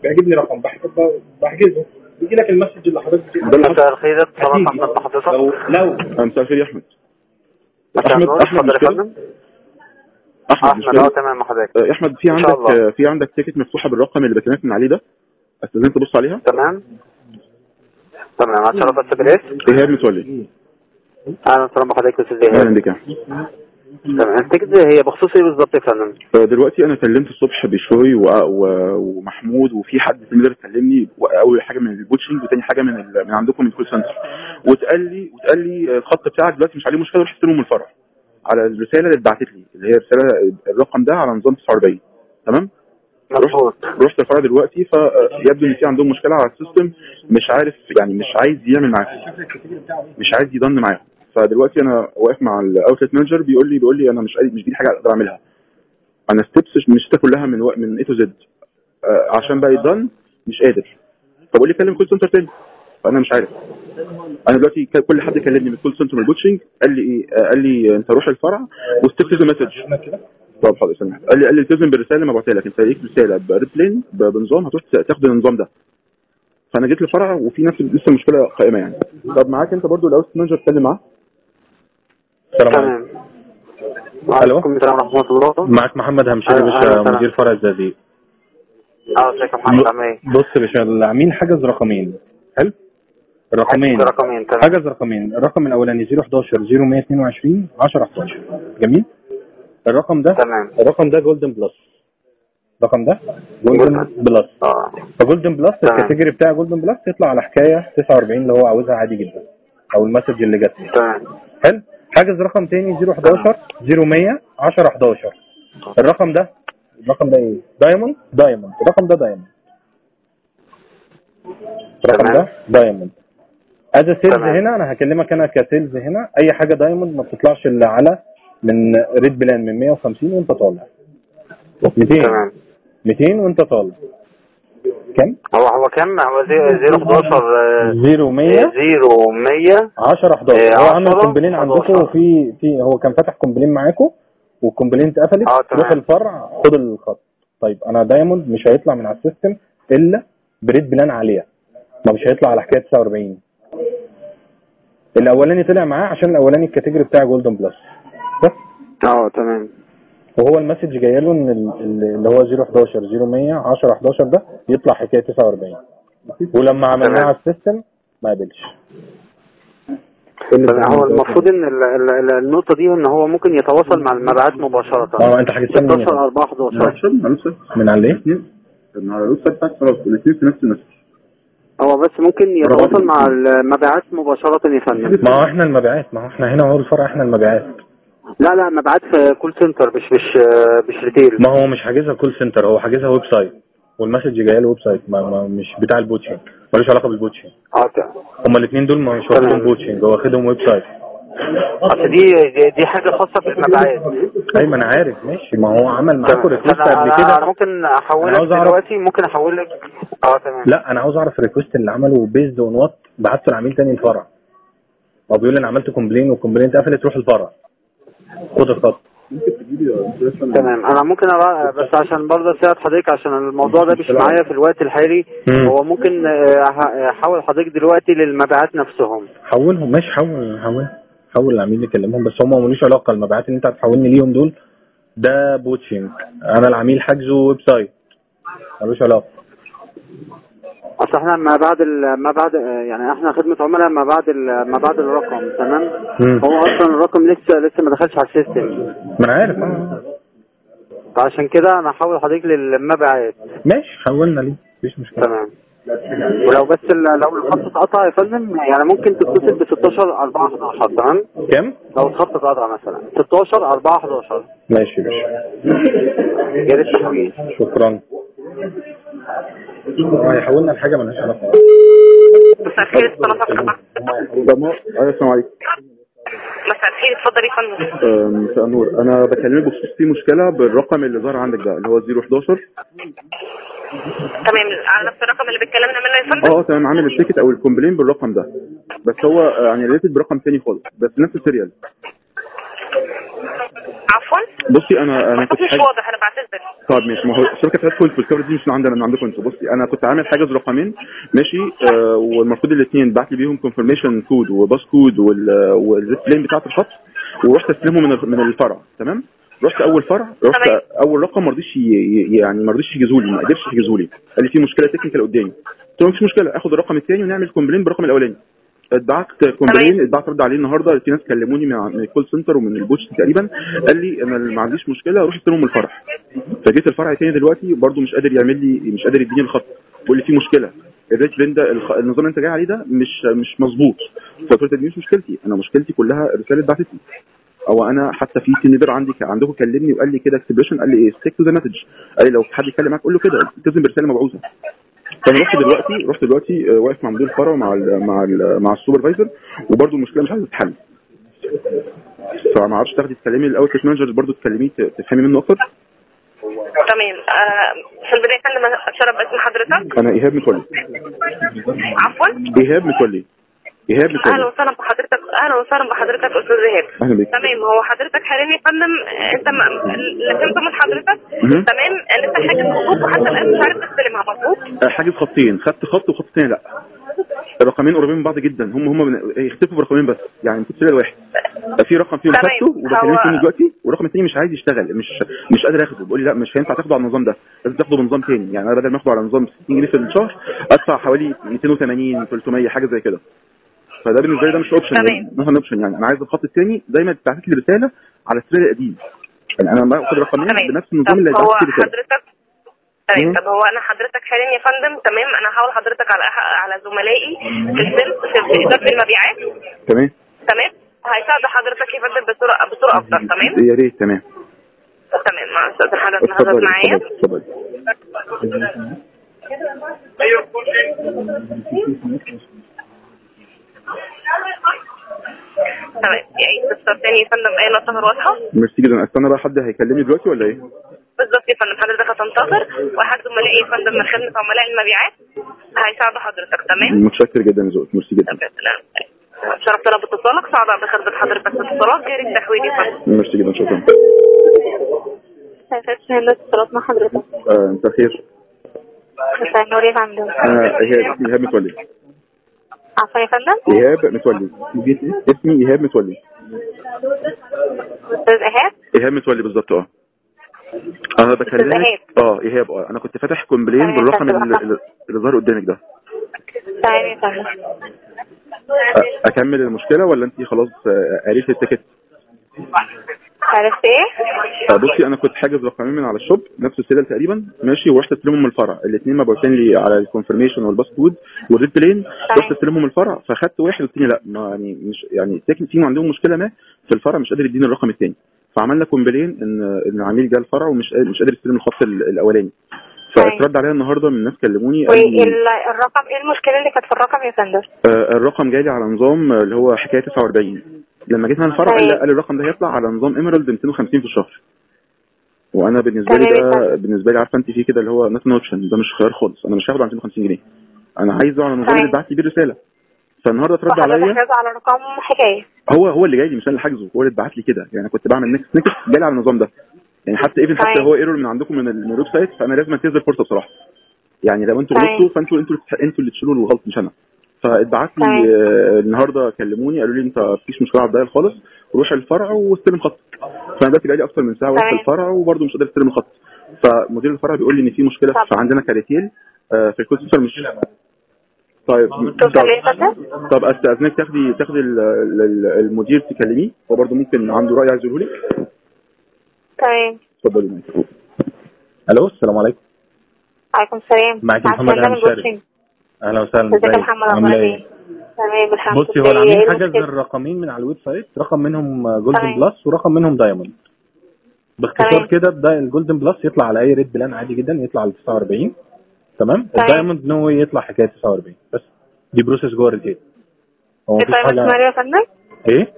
بيعجبني رقم بحجز بحجزه بيجي لك المسج اللي حضرتك مساء الخير اتصال أكيد. احمد بحضرتك لو لو مساء الخير يا احمد مساء أحمد- النور أحمد اتفضل مش يا كده؟ فندم احمد مش احمد اه كده؟ تمام مع حضرتك آه، يا احمد في عندك الله. آه، في عندك تيكت مفتوحه بالرقم اللي بكلمك من عليه ده استاذنك تبص عليها تمام تمام اتشرف بس بالاسم ايهاب متولي اهلا وسهلا بحضرتك يا استاذ اهلا ايهاب بك يا أحمد. تمام التيكت هي بخصوص ايه بالظبط يا فندم؟ آه، دلوقتي انا كلمت الصبح بشوي و... و... ومحمود وفي حد في المدرسه كلمني اول حاجه من البوتشنج وتاني حاجه من ال... من عندكم من الكول سنتر واتقال لي واتقال لي آه، الخط بتاعك دلوقتي مش عليه مشكله روح استلمه من الفرع على الرساله اللي اتبعتت لي اللي هي رساله الرقم ده على نظام 49 تمام مظبوط رحت الفرع دلوقتي فيبدو ان في عندهم مشكله على السيستم مش عارف يعني مش عايز يعمل معاهم مش عايز يضن معاهم فدلوقتي انا واقف مع الاوتلت مانجر بيقول لي بيقول لي انا مش قادر- مش دي حاجه اقدر اعملها انا ستيبس مشيتها كلها من و... من اي تو زد عشان بقى يضن مش قادر فبقول لي كلم كول سنتر تاني فانا مش عارف انا دلوقتي ك- كل حد كلمني من الكول سنتر من البوتشنج قال لي ايه آه، قال لي انت روح الفرع واستكتب مسج طب حاضر سامح قال لي قال لي التزم بالرساله اللي مبعوتها لك انت ليك رساله بريبلين ب- بنظام هتروح تاخد النظام ده فانا جيت الفرع وفي نفس لسه المشكله قائمه يعني طب معاك انت برضو الاوت مانجر اتكلم معاه السلام عليكم تمام وعليكم السلام ورحمه الله معك محمد همشيري أهلا باشا وسهلا. مدير فرع الزقازيق اه ازيك يا محمد عامل ايه؟ بص يا باشا العميل حجز رقمين حلو الرقمين حجز رقمين تمام حجز رقمين الرقم الاولاني 011 0122 10 11 جميل الرقم ده تمام الرقم ده جولدن بلس الرقم ده جولدن جولدن. بلس اه فجولدن بلس تمام. الكاتيجوري بتاع جولدن بلس يطلع على حكايه 49 اللي هو عاوزها عادي جدا او المسج اللي جات لي تمام حلو حاجز رقم تاني 011 0100 10 11 الرقم ده الرقم ده ايه دايموند دايموند الرقم ده دايموند الرقم تمام. ده دايموند از سيلز تمام. هنا انا هكلمك انا كسيلز هنا اي حاجه دايموند ما بتطلعش الا على من ريد بلان من 150 وانت طالع 200 تمام 200 وانت طالع كام؟ هو هو كام هو زي- 011 0 100 0 100 10 11 إيه، هو عمل 10 كومبلين عندكم 11. وفي في هو كان فاتح كومبلين معاكم والكومبلين اتقفلت آه، تمام. روح الفرع خد الخط طيب انا دايموند مش هيطلع من على السيستم الا بريد بلان عاليه ما مش هيطلع على حكايه 49 الاولاني طلع معاه عشان الاولاني الكاتيجوري بتاع جولدن بلس بس اه تمام وهو المسج جاي له ان ال- ال- اللي هو 011 0100 10 11 ده يطلع حكايه 49 ولما عملناه تمام. على السيستم ما قبلش طب هو المفروض ان ال- ال- ال- النقطه دي ان هو ممكن يتواصل مع المبيعات مباشره اه انت حجزتها منين يا 16 فندم؟ 4 11 عشان على الويب سايت من على ايه؟ من على الويب سايت بتاعك خلاص الاثنين في نفس المسج هو بس ممكن يتواصل مع المبيعات مباشره يا فندم ما هو احنا المبيعات ما هو احنا هنا هو الفرع احنا المبيعات لا لا مبيعات في كول سنتر مش مش مش ريتيل ما هو مش حاجزها كول سنتر هو حاجزها ويب سايت والمسج جايه له ويب سايت ما ما مش بتاع البوتشنج ملوش علاقه بالبوتشنج اه تمام. هما الاثنين دول مش تمام. واخدين بوتشنج هو واخدهم ويب سايت اصل دي دي- دي حاجه خاصه بالمبيعات ايوه ما انا عارف ماشي ما هو عمل معاكم تمام. ريكوست أنا- قبل أنا- كده انا ممكن احولك أنا عاوز أعرف- دلوقتي ممكن احولك اه تمام لا انا عاوز اعرف الريكوست اللي عمله بيزد اون وات بعته لعميل تاني الفرع هو بيقول لي انا عملت كومبلين والكومبلين اتقفلت روح الفرع خد الخط تمام انا ممكن أبقى بس عشان برضه اساعد حضرتك عشان الموضوع ده مش معايا في الوقت الحالي مم. هو ممكن آه، ه- احول حضرتك دلوقتي للمبيعات نفسهم حولهم ماشي حول حول حول العميل يكلمهم بس هم ملوش علاقه المبيعات اللي انت هتحولني ليهم دول ده بوتشنج انا العميل حاجزه ويب سايت ملوش علاقه اصل احنا ما بعد ال- ما بعد آه، يعني احنا خدمه عملاء ما بعد ال- ما بعد الرقم تمام مم. هو اصلا الرقم لسه لسه ما دخلش على السيستم ما انا عارف آه. فعشان كده انا هحول حضرتك للمبيعات ماشي حولنا ليه مفيش مشكله تمام ولو بس ال- لو الخط اتقطع يا فندم يعني ممكن تتصل ب 16 4 11 تمام كام لو الخط اتقطع مثلا 16 4 11 ماشي يا باشا يا ريت تحويل شكرا هو هيحولنا لحاجه مالهاش علاقه مساء الخير اتفضل ضمان ايوه السلام عليكم مساء الخير اتفضل يا فندم آه، مساء النور انا بكلمك بخصوص في مشكله بالرقم اللي ظهر عندك ده اللي هو 011 تمام على نفس الرقم اللي بيتكلمنا منه يا فندم اه تمام عامل التيكت او الكومبلين بالرقم ده بس هو آه، يعني ريتد برقم تاني خالص بس نفس السيريال عفوا بصي انا انا كنت مش حاجز واضح انا بعتذر طب ماشي ما هو الشركه بتاعت كويس والكفرج دي مش من عندنا من عندكم انتوا بصي انا كنت عامل حاجز رقمين ماشي آه والمفروض الاثنين بعت لي بيهم كونفرميشن كود وباس كود والريت بلين بتاعت الخط ورحت استلمهم من ال- من الفرع تمام رحت اول فرع رحت تمام. اول رقم ما رضيش ي- ي- يعني ما رضيش يحجزوا لي ما قدرش يحجزوا لي قال لي في مشكله تكنيكال قدامي قلت له مفيش مشكله اخد الرقم الثاني ونعمل كومبلين بالرقم الاولاني اتبعت كومبلين اتبعت رد عليه النهارده في ناس كلموني من من الكول سنتر ومن البوتش تقريبا قال لي انا ما عنديش مشكله روح استلمهم من الفرع فجيت الفرع تاني دلوقتي برضو مش قادر يعمل لي مش قادر يديني الخط بيقول لي في مشكله الريت بلين ده الخ... النظام اللي انت جاي عليه ده مش مش مظبوط فقلت له دي مش مشكلتي انا مشكلتي كلها رساله بعتت لي او انا حتى في تيم ليدر عندي عندكم كلمني وقال لي كده اكسبريشن قال لي ايه ستيك تو ذا مسج قال لي لو حد يتكلم معاك قول له كده التزم برساله مبعوثه فانا رحت دلوقتي رحت دلوقتي آه، واقف مع مدير الفرع ومع ال مع ال مع السوبرفايزر وبرده المشكله مش عايزه تتحل فما اعرفش تاخدي تكلمي الاوتلت مانجر برضه تكلميه ت- تفهمي منه اكتر تمام آه في البدايه يا فندم اتشرف باسم حضرتك انا ايهاب متولي عفوا ايهاب متولي ايهاب اهلا متولي وسهلا بحضرتك اهلا وسهلا بحضرتك استاذ ايهاب اهلا بيك تمام هو حضرتك حاليا يا فندم آه، انت ما- اللي فهمته من حضرتك مهم. تمام ان انت حاجه حقوق وحتى الان مش عارف تستلمها مظبوط آه، حاجز خطين خدت خط وخط تاني لا الرقمين قريبين من بعض جدا هم هم من... يختلفوا برقمين بس يعني كنت سيريال واحد في رقم فيهم تمام. خدته وبكلمك هو- فيه دلوقتي والرقم التاني مش عايز يشتغل مش مش قادر اخده بيقول لي لا مش هينفع تاخده على النظام ده لازم تاخده بنظام تاني يعني انا بدل ما اخده على نظام 60 جنيه في الشهر ادفع حوالي 280 300 حاجه زي كده فده بالنسبه لي ده مش اوبشن تمام. مثلا اوبشن يعني انا عايز الخط التاني زي ما اتبعت لي رساله على السرير القديم يعني انا باخد رقمين تمام بنفس النظام اللي طب هو اتبعت لي رساله حضرتك تمام مم. طب هو انا حضرتك حاليا يا فندم تمام انا هحاول حضرتك على على زملائي في السيلز في في اداره المبيعات تمام تمام هيساعد حضرتك يا فندم بصوره بصوره افضل تمام يا ريت تمام تمام مع استاذ حضرتك حضرتك اتفضلي معايا اتفضلي اتفضلي تمام يعني تفسر تاني يا فندم اي نقطه غير واضحه ميرسي جدا استنى بقى حد هيكلمني دلوقتي ولا ايه؟ بالظبط يا فندم حضرتك هتنتظر واحد زملائي يا فندم من خدمه عملاء المبيعات هيساعدوا حضرتك تمام متشكر جدا يا ذوقك ميرسي جدا تمام تمام. شرفتنا باتصالك سعداء بخدمه حضرتك باتصالك غير التحويل يا فندم ميرسي جدا شكرا مساء الخير اتصالات مع حضرتك آه، مساء الخير مساء النور يا فندم انا ايهاب اسمي ايهاب متولي عفوا يا فندم ايهاب متولي اسمي ايهاب متولي استاذ ايهاب ايهاب متولي بالظبط اه انا بكلمك إيهاب. اه ايهاب اه انا كنت فاتح كومبلين تمام، بالرقم تمام. اللي, اللي- اللي ظهر قدامك ده تمام يا فندم أ- اكمل المشكله ولا انت خلاص آه، قريت التيكت عرفت ايه؟ آه، بصي انا كنت حاجز رقمين من على الشوب نفس السيده تقريبا ماشي ورحت استلمهم من الفرع الاثنين مبعوثين لي على الكونفرميشن والباس كود والريد بلين رحت استلمهم من الفرع فاخدت واحد والتاني لا ما يعني مش يعني تكنيك فيهم عندهم مشكله ما في الفرع مش قادر يديني الرقم الثاني فعملنا كومبلين ان ان العميل جه الفرع ومش قادر- مش قادر يستلم الخط ال- الاولاني فاترد عليا النهارده من ناس كلموني قال لي والرقم ايه المشكله اللي كانت في الرقم يا فندم؟ آه، الرقم جالي على نظام اللي هو حكايه 49 لما جيت من الفرع قال لي- تمام. قال لي الرقم ده هيطلع على نظام ايميرالد 250 في الشهر وانا بالنسبه لي تمام. ده بالنسبه لي عارفه انت في كده اللي هو نوت اوبشن ده مش خيار خالص انا مش هاخده على 250 جنيه انا عايزه على النظام تمام. اللي اتبعت لي بيه الرساله فالنهارده اترد وحضرتك عليا حاجه على رقم حكايه هو هو اللي جاي لي مش انا اللي حاجزه هو اللي اتبعت لي كده يعني انا كنت بعمل نكست نكست جالي على النظام ده يعني حتى ايفن حتى تمام. هو ايرور من عندكم من ال- من الويب سايت فانا لازم انتهز الفرصه بصراحه يعني لو انتوا تمام. غلطتوا فانتوا انتوا انتوا اللي تشيلوا الغلط مش انا فاتبعت لي تمام. آه، النهارده كلموني قالوا لي انت مفيش مشكله على البدايه خالص روح الفرع واستلم خط فانا دلوقتي بقالي اكتر من ساعه واقف في تمام. الفرع وبرده مش قادر استلم الخط فمدير الفرع بيقول لي ان في مشكله طب. في عندنا كاريتيل آه، في الكول سنتر مش طيب توصل ايه يا فندم؟ طب استاذنك تاخدي تاخدي ال- ال- المدير تكلميه هو برضه ممكن عنده راي عايز يقوله لك تمام اتفضلي معاك الو السلام عليكم عليكم السلام معاك مع محمد السلامة هاني شارف. البوكسينج. اهلا وسهلا ازيك يا ازيك محمد عامله اخبارك ايه ايه؟ تمام الحمد بصي هو لله العميل ايه حجز المشكلة؟ الرقمين من على الويب سايت رقم منهم جولدن تمام. بلس ورقم منهم دايموند باختصار تمام. كده ده الجولدن بلس يطلع على اي ريد بلان عادي جدا يطلع على 49 تمام تمام. الدايموند نو واي يطلع حكايه 49 بس دي بروسيس جوه الريتيل هو مفيش طيب حاجه اسمها يا فندم؟ ايه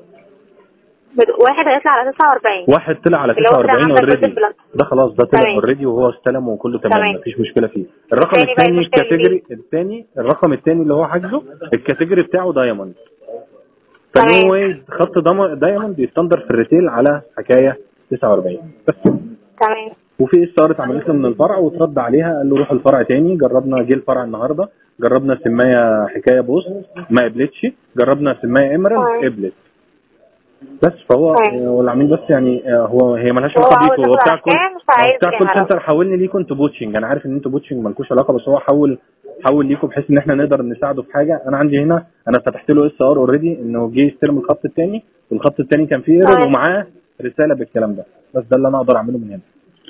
بد- واحد هيطلع على 49 واحد طلع على اللي هو طلع 49 عندك اوريدي golden plus. ده خلاص ده طلع تمام. اوريدي وهو استلم وكله تمام تمام. مفيش مشكله فيه الرقم التاني بقى الثاني المشكلة اللي الكاتيجوري الثاني الرقم الثاني اللي هو حاجزه الكاتيجوري بتاعه دايموند تمام. فنو واي خط دايموند يستندر في الريتيل على حكايه 49 بس كده. تمام وفي اس ار اتعملت له من الفرع وترد عليها قال له روح الفرع تاني جربنا جه الفرع النهارده جربنا سمايه حكايه بوست ما قبلتش جربنا سمايه امرالد طيب. قبلت بس فهو طيب. آه، والعميل بس يعني آه، هو هي ملهاش هو علاقه عاوز بيكوا هو ياخد بتاع كل أحكام، مش هو عايز بتاع كول يعرف. سنتر حولني ليكوا انتوا بوتشنج انا عارف ان انتوا بوتشنج مالكوش علاقه بس هو حول حول ليكوا بحيث ان احنا نقدر نساعده في حاجه انا عندي هنا انا فتحت له اس ار اوريدي انه جه يستلم الخط الثاني والخط الثاني كان فيه ايرور طيب. ومعاه رساله بالكلام ده بس ده اللي انا اقدر اعمله من هنا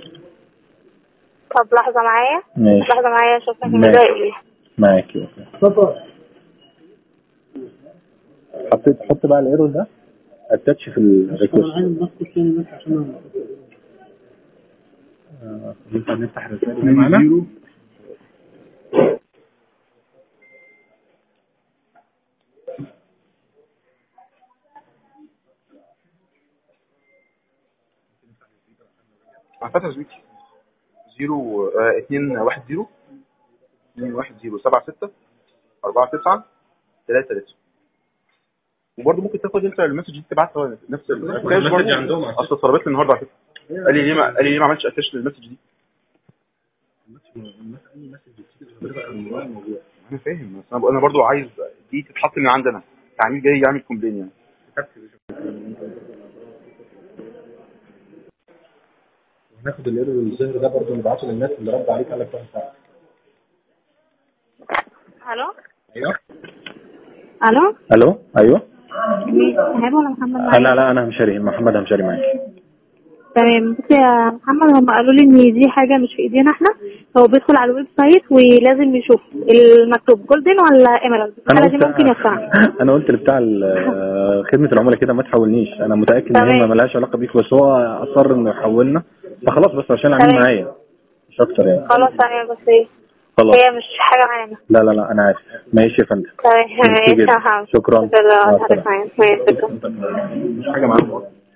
طب لحظة معايا ماشي لحظة معايا اشوف لك ماشي. ده ايه معاك اوكي حطيت حط بقى الايرور ده اتاتش في الريكوست آه، ينفع نفتح الرسائل اللي معانا انا فاتح زويتي 0 2 1 0 2 1 0 7 6 4 9 3 3 وبرضه ممكن تاخد انت المسج دي تبعتها نفس المسج عندهم اصل طلبت لي النهارده على فكره قال لي ليه ما قال لي ليه ما عملتش اتاش للمسج دي انا فاهم بس انا انا برضه عايز دي تتحط من عندنا عميل جاي يعمل كومبلين يعني هناخد الايرور الظاهر ده برضه نبعته للناس اللي رد عليك قال لك روح ساعه الو ايوه الو الو ايوه هبه ولا محمد لا لا لا انا همشري محمد همشري معاك تمام بص يا محمد هم قالوا لي ان دي حاجه مش في ايدينا احنا هو بيدخل على الويب سايت ولازم يشوف المكتوب جولدن ولا ايميرالد انا الحاله دي قلت ممكن يدفعها انا قلت لبتاع ال- خدمه العملاء كده ما تحولنيش انا متاكد ان هي تمام. ما لهاش علاقه بيك بس هو اصر انه يحولنا فخلاص بس عشان العميل تمام. معايا مش اكتر يعني خلاص تمام بس ايه خلاص هي مش حاجه معانا لا لا لا انا عارف ماشي يا فندم تمام ميرسي ماشي جدا. يا محمد شكرا. شكرا مع حضرتك السلامة. معايا ماشي شكرا مش حاجه معاهم